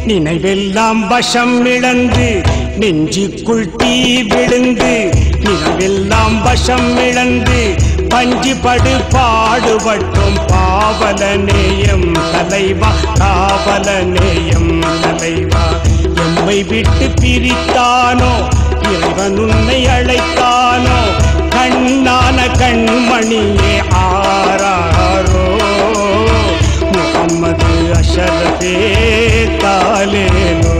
நினைவெல்லாம் வசம் இழந்து நெஞ்சுக்குள் தீ விழுந்து நினைவெல்லாம் வசம் இழந்து பஞ்சு படு பாடுபட்டும் பாவல நேயம் தலைவா காவல நேயம் தலைவா எம்மை விட்டு பிரித்தானோ இறைவன் உன்னை அழைத்தானோ கண்ணான கண்மணியே ஆராரோ முகம்மது அஷரதே தாலேலோ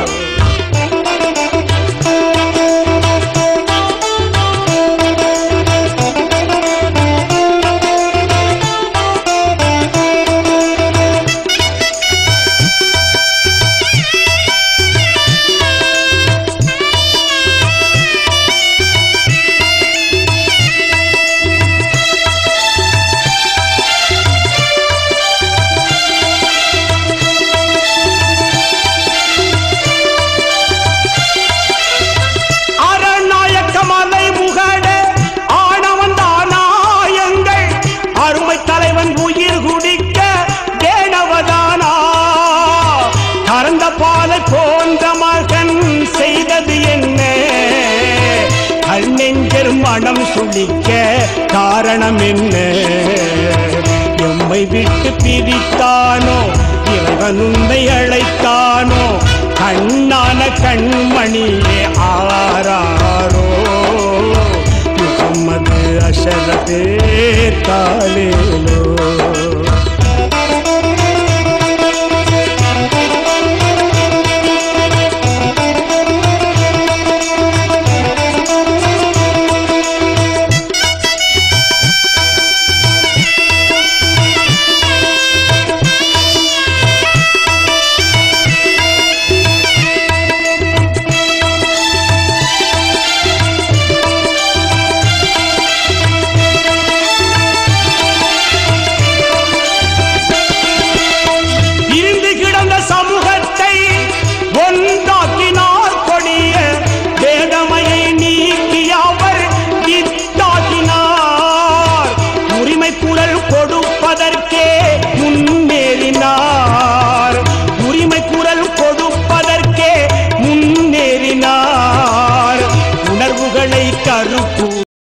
அரணாயக்க மலை முகட ஆணவன் தானாயங்கள் அருமை தலைவன் உயிர் குடிக்க வேணவதானா கறந்த பாலை போன்ற மகன் செய்தது என்ன கண்ணெஞ்சர் மனம் சுழிக்க காரணம் என்ன எம்மை விட்டு பிரித்தானோ இறைவன் உன்னை அழைத்தானோ கண்ணான கண்மணியே ஆராரோ முகம்மது அஷரதே தாலேலோ இருந்து கிடந்த சமூகத்தை ஒன்றாக்கினார் கொடிய வேதமையை நீக்கி அவர் இத்தாக்கினார் உரிமை குரல் கொடுப்பதற்கே முன்னேறினார் உரிமை குரல் கொடுப்பதற்கே முன்னேறினார் உணர்வுகளை கருப்பு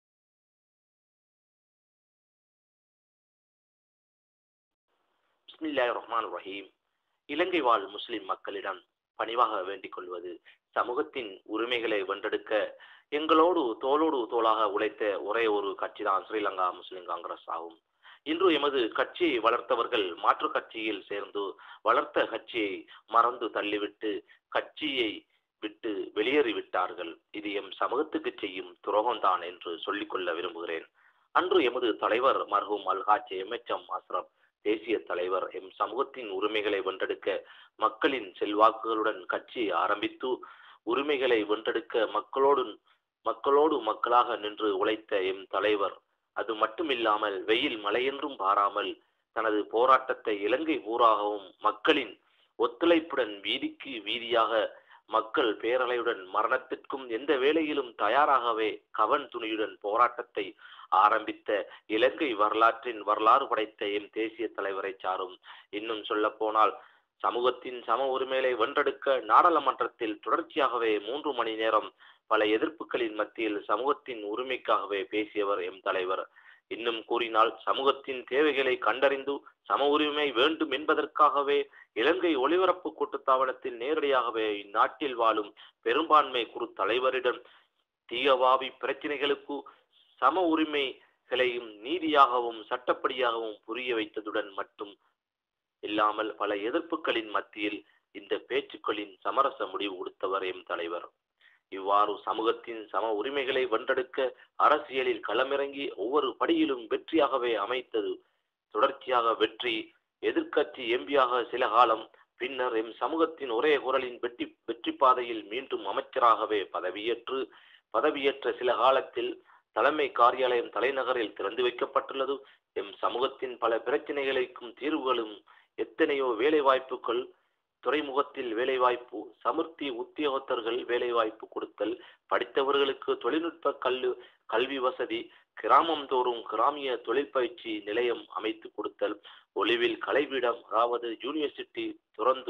பிஸ்மில்லாஹ் ரஹ்மான் ரஹீம் இலங்கை வாழ் முஸ்லிம் மக்களிடம் பணிவாக வேண்டிக் கொள்வது சமூகத்தின் உரிமைகளை வென்றெடுக்க எங்களோடு தோளோடு தோளாக உழைத்த ஒரே ஒரு கட்சிதான் ஸ்ரீலங்கா முஸ்லிம் காங்கிரஸ் ஆகும் இன்று எமது கட்சியை வளர்த்தவர்கள் மாற்றுக் கட்சியில் சேர்ந்து வளர்த்த கட்சியை மறந்து தள்ளிவிட்டு கட்சியை விட்டு வெளியேறிவிட்டார்கள் இது எம் சமூகத்துக்கு செய்யும் துரோகம்தான் என்று சொல்லிக்கொள்ள விரும்புகிறேன் அன்று எமது தலைவர் மர்ஹூம் அல்ஹாஜ் எம்எச்எம் அஸ்ரப் தேசிய தலைவர் எம் சமூகத்தின் உரிமைகளை வென்றெடுக்க மக்களின் செல்வாக்குகளுடன் கட்சி ஆரம்பித்து உரிமைகளை வென்றெடுக்க மக்களோடு மக்களோடு மக்களாக நின்று உழைத்த எம் தலைவர் அது மட்டுமில்லாமல் வெயில் மழையென்றும் பாராமல் தனது போராட்டத்தை இலங்கை பூராகவும் மக்களின் ஒத்துழைப்புடன் வீதிக்கு வீதியாக மக்கள் பேரலையுடன் மரணத்திற்கும் எந்த வேளையிலும் தயாராகவே கவன் துணியுடன் போராட்டத்தை ஆரம்பித்த இலங்கை வரலாற்றின் வரலாறு படைத்த எம் தேசிய தலைவரை சாரும் இன்னும் சொல்ல போனால் சமூகத்தின் சம உரிமைகளை வென்றெடுக்க நாடாளுமன்றத்தில் தொடர்ச்சியாகவே மூன்று மணி நேரம் பல எதிர்ப்புகளின் மத்தியில் சமூகத்தின் உரிமைக்காகவே பேசியவர் எம் தலைவர் இன்னும் கூறினால் சமூகத்தின் தேவைகளை கண்டறிந்து சம உரிமை வேண்டும் என்பதற்காகவே இலங்கை ஒளிபரப்பு கூட்டுத்தாபனத்தில் நேரடியாகவே இந்நாட்டில் வாழும் பெரும்பான்மை குறு தலைவரிடம் தீயவாவி பிரச்சினைகளுக்கு சம உரிமைகளையும் நீதியாகவும் சட்டப்படியாகவும் புரிய வைத்ததுடன் மட்டும் இல்லாமல் பல எதிர்ப்புகளின் மத்தியில் இந்த பேச்சுக்களின் சமரச முடிவு கொடுத்தவர் எம் தலைவர் இவ்வாறு சமூகத்தின் சம உரிமைகளை வென்றெடுக்க அரசியலில் களமிறங்கி ஒவ்வொரு படியிலும் வெற்றியாகவே அமைத்தது தொடர்ச்சியாக வெற்றி எதிர்க்கட்சி எம்பியாக சில காலம் பின்னர் எம் சமூகத்தின் ஒரே குரலின் வெற்றி வெற்றி பாதையில் மீண்டும் அமைச்சராகவே பதவியேற்று பதவியேற்ற சில காலத்தில் தலைமை காரியாலயம் தலைநகரில் திறந்து வைக்கப்பட்டுள்ளது எம் சமூகத்தின் பல பிரச்சனைகளுக்கும் தீர்வுகளும் எத்தனையோ வேலை வாய்ப்புகள் துறைமுகத்தில் வேலைவாய்ப்பு சமுர்த்தி உத்தியோகத்தர்கள் வேலைவாய்ப்பு கொடுத்தல் படித்தவர்களுக்கு தொழில்நுட்ப கல்வி கல்வி வசதி கிராமம் தோறும் கிராமிய தொழிற்பயிற்சி நிலையம் அமைத்து கொடுத்தல் ஒளிவில் கலைபீடம் அதாவது யூனிவர்சிட்டி துறந்து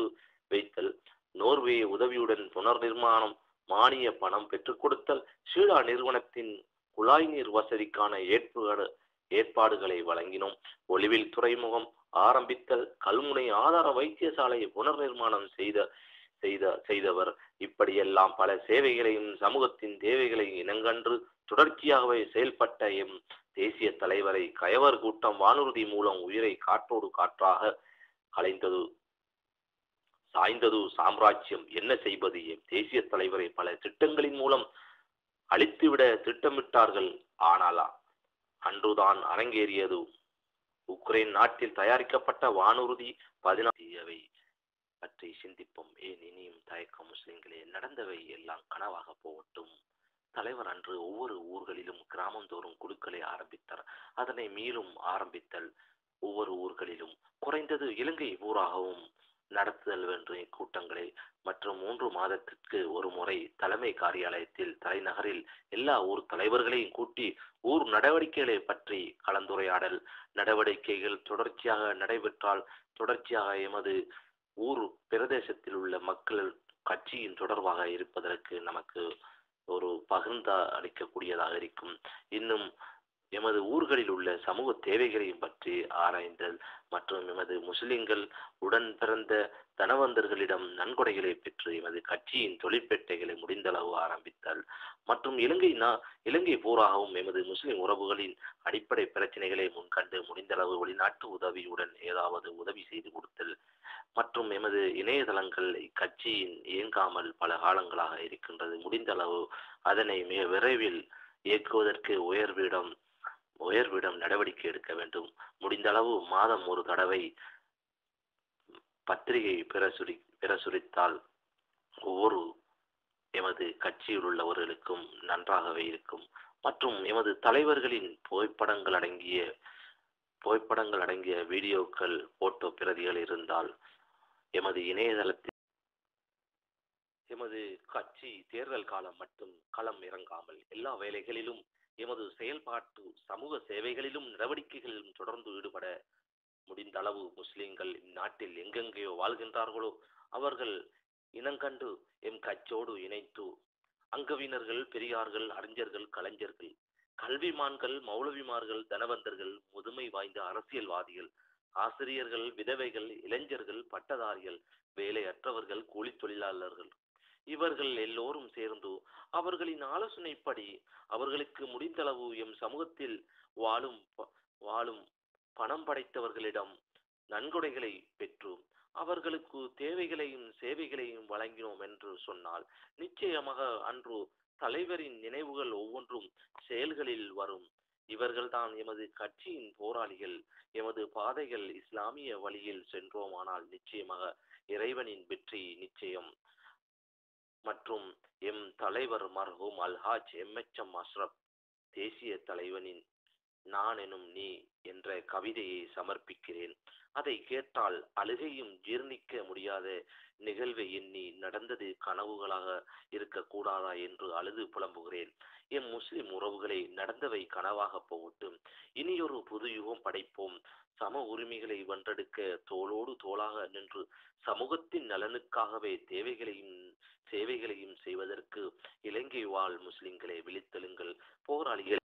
வைத்தல் நோர்வே உதவியுடன் புனர் நிர்மாணம் மானிய பணம் பெற்றுக் கொடுத்தல் ஷீலா நிறுவனத்தின் குழாய் நீர் வசதிக்கான ஏற்பாடு ஏற்பாடுகளை வழங்கினோம் ஒளிவில் துறைமுகம் ஆரம்பித்தல் கல்முனை ஆதார வைத்தியசாலையை புனர் நிர்மாணம் செய்த செய்த செய்தவர் இப்படியெல்லாம் பல சேவைகளையும் சமூகத்தின் தேவைகளை இனங்கன்று தொடர்ச்சியாகவே செயல்பட்ட எம் தேசிய தலைவரை கயவர் கூட்டம் வானூர்தி மூலம் உயிரை காற்றோடு காற்றாக கலைந்தது சாய்ந்தது சாம்ராஜ்யம் என்ன செய்வது எம் தேசிய தலைவரை பல திட்டங்களின் மூலம் அழித்துவிட திட்டமிட்டார்கள் ஆனாலா அன்றுதான் அரங்கேறியது உக்ரைன் நாட்டில் தயாரிக்கப்பட்ட வானூர்தி பதினாவை பற்றி சிந்திப்போம் ஏன் இனியும் தயக்க முஸ்லிம்களே நடந்தவை எல்லாம் கனவாக போகட்டும் தலைவர் அன்று ஒவ்வொரு ஊர்களிலும் கிராமந்தோறும் குழுக்களை ஆரம்பித்தார் அதனை மீளும் ஆரம்பித்தல் ஒவ்வொரு ஊர்களிலும் குறைந்தது இலங்கை ஊராகவும் நடத்துதல் வென்ற கூட்டங்களை மற்றும் மூன்று மாதத்திற்கு ஒரு முறை தலைமை காரியாலயத்தில் தலைநகரில் எல்லா ஊர் தலைவர்களையும் கூட்டி ஊர் நடவடிக்கைகளை பற்றி கலந்துரையாடல் நடவடிக்கைகள் தொடர்ச்சியாக நடைபெற்றால் தொடர்ச்சியாக எமது ஊர் பிரதேசத்தில் உள்ள மக்கள் கட்சியின் தொடர்பாக இருப்பதற்கு நமக்கு ஒரு பகிர்ந்த அளிக்கக்கூடியதாக இருக்கும் இன்னும் எமது ஊர்களில் உள்ள சமூக தேவைகளையும் பற்றி ஆராய்ந்தல் மற்றும் எமது முஸ்லிம்கள் உடன் பிறந்த தனவந்தர்களிடம் நன்கொடைகளை பெற்று எமது கட்சியின் தொழிற்பேட்டைகளை முடிந்தளவு ஆரம்பித்தல் மற்றும் இலங்கை நா இலங்கை பூராகவும் எமது முஸ்லிம் உறவுகளின் அடிப்படை பிரச்சனைகளை முன்கண்டு முடிந்தளவு வெளிநாட்டு உதவியுடன் ஏதாவது உதவி செய்து கொடுத்தல் மற்றும் எமது இணையதளங்கள் இக்கட்சியின் இயங்காமல் பல காலங்களாக இருக்கின்றது முடிந்தளவு அதனை மிக விரைவில் இயக்குவதற்கு உயர்விடம் உயர்விடம் நடவடிக்கை எடுக்க வேண்டும் முடிந்தளவு மாதம் ஒரு தடவை பத்திரிகை பிரசுரி பிரசுரித்தால் ஒவ்வொரு எமது கட்சியில் உள்ளவர்களுக்கும் நன்றாகவே இருக்கும் மற்றும் எமது தலைவர்களின் புகைப்படங்கள் அடங்கிய புகைப்படங்கள் அடங்கிய வீடியோக்கள் போட்டோ பிரதிகள் இருந்தால் எமது இணையதளத்தில் எமது கட்சி தேர்தல் காலம் மட்டும் களம் இறங்காமல் எல்லா வேலைகளிலும் எமது செயல்பாட்டு சமூக சேவைகளிலும் நடவடிக்கைகளிலும் தொடர்ந்து ஈடுபட முடிந்த அளவு முஸ்லிம்கள் இந்நாட்டில் எங்கெங்கேயோ வாழ்கின்றார்களோ அவர்கள் இனங்கண்டு எம் கட்சியோடு இணைத்து அங்கவினர்கள் பெரியார்கள் அறிஞர்கள் கலைஞர்கள் கல்விமான்கள் மௌலவிமார்கள் தனவந்தர்கள் முதுமை வாய்ந்த அரசியல்வாதிகள் ஆசிரியர்கள் விதவைகள் இளைஞர்கள் பட்டதாரிகள் வேலையற்றவர்கள் கூலி தொழிலாளர்கள் இவர்கள் எல்லோரும் சேர்ந்து அவர்களின் ஆலோசனைப்படி அவர்களுக்கு முடிந்தளவு எம் சமூகத்தில் வாழும் ப- வாழும் பணம் படைத்தவர்களிடம் நன்கொடைகளை பெற்று அவர்களுக்கு தேவைகளையும் சேவைகளையும் வழங்கினோம் என்று சொன்னால் நிச்சயமாக அன்று தலைவரின் நினைவுகள் ஒவ்வொன்றும் செயல்களில் வரும் இவர்கள்தான் எமது கட்சியின் போராளிகள் எமது பாதைகள் இஸ்லாமிய வழியில் சென்றோமானால் நிச்சயமாக இறைவனின் வெற்றி நிச்சயம் மற்றும் எம் தலைவர் மர்ஹூம் அல்ஹாஜ் எம்எச்எம் அஷ்ரப் தேசிய தலைவனின் நான் எனும் நீ என்ற கவிதையை சமர்ப்பிக்கிறேன் அதை கேட்டால் அழுகையும் ஜீர்ணிக்க முடியாத நிகழ்வை எண்ணி நடந்தது கனவுகளாக இருக்கக்கூடாதா என்று அழுது புலம்புகிறேன் எம் முஸ்லிம் உறவுகளை நடந்தவை கனவாக போகட்டும் இனியொரு புது யுகம் படைப்போம் சம உரிமைகளை வென்றெடுக்க தோளோடு தோளாக நின்று சமூகத்தின் நலனுக்காகவே தேவைகளையும் சேவைகளையும் செய்வதற்கு இலங்கை வாழ் முஸ்லிம்களை விழித்தெழுங்கள் போராளிகள்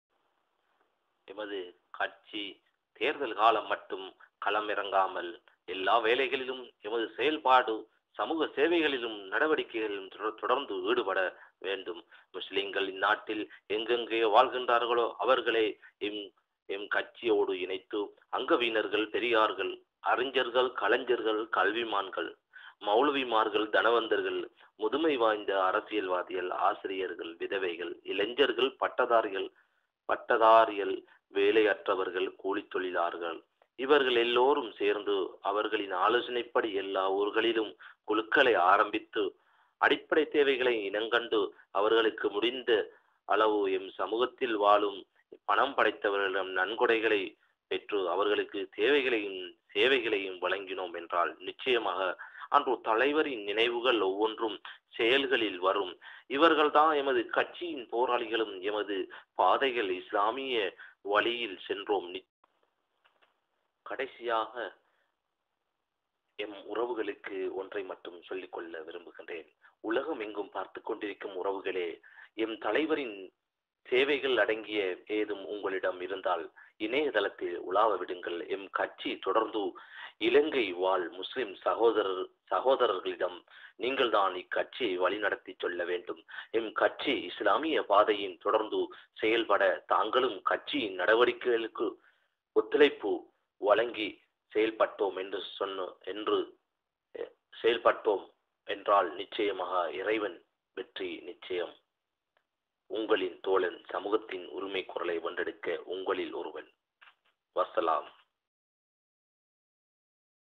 எமது கட்சி தேர்தல் காலம் மட்டும் களமிறங்காமல் எல்லா வேலைகளிலும் எமது செயல்பாடு சமூக சேவைகளிலும் நடவடிக்கைகளிலும் தொடர்- தொடர்ந்து ஈடுபட வேண்டும் முஸ்லிம்கள் இந்நாட்டில் எங்கெங்கே வாழ்கின்றார்களோ அவர்களே எம் எம் கட்சியோடு இணைத்து அங்கவீனர்கள் பெரியார்கள் அறிஞர்கள் கலைஞர்கள் கல்விமான்கள் மௌலவிமார்கள் தனவந்தர்கள் முதுமை வாய்ந்த அரசியல்வாதிகள் ஆசிரியர்கள் விதவைகள் இளைஞர்கள் பட்டதாரிகள் பட்டதாரிகள் வேலையற்றவர்கள் கூலித் தொழிலாளர்கள் இவர்கள் எல்லோரும் சேர்ந்து அவர்களின் ஆலோசனைப்படி எல்லா ஊர்களிலும் குழுக்களை ஆரம்பித்து அடிப்படை தேவைகளை இனங்கண்டு அவர்களுக்கு முடிந்த அளவு எம் சமூகத்தில் வாழும் பணம் படைத்தவர்களிடம் நன்கொடைகளை பெற்று அவர்களுக்கு தேவைகளையும் சேவைகளையும் வழங்கினோம் என்றால் நிச்சயமாக அன்று தலைவரின் நினைவுகள் ஒவ்வொன்றும் செயல்களில் வரும் இவர்கள்தான் எமது கட்சியின் போராளிகளும் எமது பாதைகள் இஸ்லாமிய வழியில் சென்றோம் நி- கடைசியாக எம் உறவுகளுக்கு ஒன்றை மட்டும் சொல்லிக்கொள்ள விரும்புகின்றேன் உலகம் எங்கும் பார்த்து கொண்டிருக்கும் உறவுகளே எம் தலைவரின் சேவைகள் அடங்கிய ஏதும் உங்களிடம் இருந்தால் இணையதளத்தில் உலாவ விடுங்கள் எம் கட்சி தொடர்ந்து இலங்கை வாழ் முஸ்லிம் சகோதரர் சகோதரர்களிடம் நீங்கள்தான் இக்கட்சியை வழிநடத்தி சொல்ல வேண்டும் எம் கட்சி இஸ்லாமிய பாதையின் தொடர்ந்து செயல்பட தாங்களும் கட்சியின் நடவடிக்கைகளுக்கு ஒத்துழைப்பு வழங்கி செயல்பட்டோம் என்று சொன்ன என்று அஹ், செயல்பட்டோம் என்றால் நிச்சயமாக இறைவன் வெற்றி நிச்சயம் உங்களின் தோழன் சமூகத்தின் உரிமை குரலை வென்றெடுக்க உங்களில் ஒருவன் வசலாம்